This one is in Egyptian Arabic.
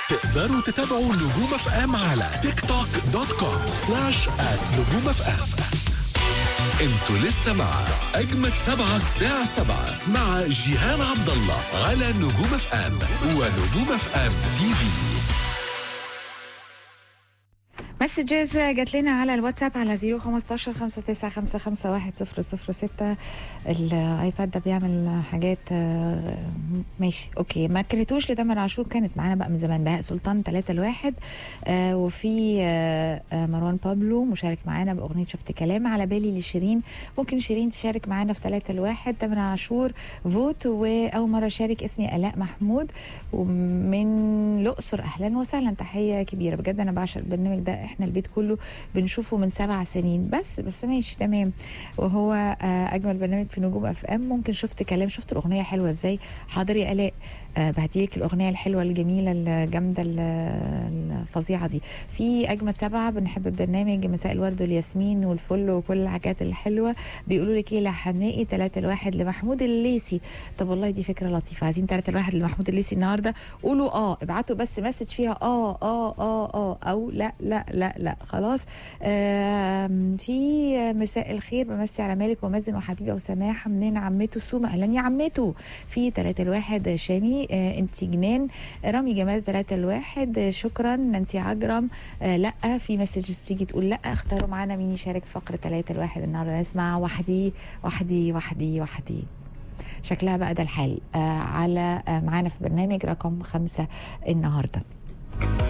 تقدروا تتابعوا نجوم اف ام على تيك توك دوت كوم سلاش ات نجوم اف ام انتوا لسه مع اجمد سبعة الساعة سبعة مع جيهان عبد الله على نجوم اف ام ونجوم اف ام تي في مسجز جات لنا على الواتساب على 015 5955100 الايباد ده بيعمل حاجات آه، ماشي اوكي ما كرهتوش لتامر عاشور كانت معانا بقى من زمان بهاء سلطان 3 لواحد آه وفي آه آه مروان بابلو مشارك معانا باغنيه شفت كلام على بالي لشيرين ممكن شيرين تشارك معانا في 3 لواحد تامر عاشور فوت واول مره شارك اسمي الاء محمود ومن الاقصر اهلا وسهلا تحيه كبيره بجد انا بعشق البرنامج ده احنا البيت كله بنشوفه من سبع سنين بس بس ماشي تمام وهو آه، اجمل برنامج في نجوم اف ام ممكن شفت كلام شفت الاغنيه حلوه ازاي حاضر يا الاء آه، بهديلك الاغنيه الحلوه الجميله الجامده ال- الفظيعه دي في اجمد سبعه بنحب البرنامج مساء الورد والياسمين والفل وكل الحاجات الحلوه بيقولوا لك ايه لحنائي 3 الواحد لمحمود الليسي طب والله دي فكره لطيفه عايزين 3 الواحد لمحمود الليسي النهارده قولوا اه ابعتوا بس مسج فيها اه اه اه اه او لا لا لا لا خلاص آم، في مساء الخير بمسي على مالك ومازن وحبيبه وسماح منين عمته سوما اهلا يا عمته في 3 الواحد شامي آه انت جنان رامي جمال 3 الواحد آه، شكرا نانسي عجرم آه لا في مسجز تيجي تقول لا اختاروا معانا مين يشارك في فقره 3 الواحد النهارده نسمع وحدي وحدي وحدي وحدي شكلها بقى ده الحال آه على آه معانا في برنامج رقم خمسة النهارده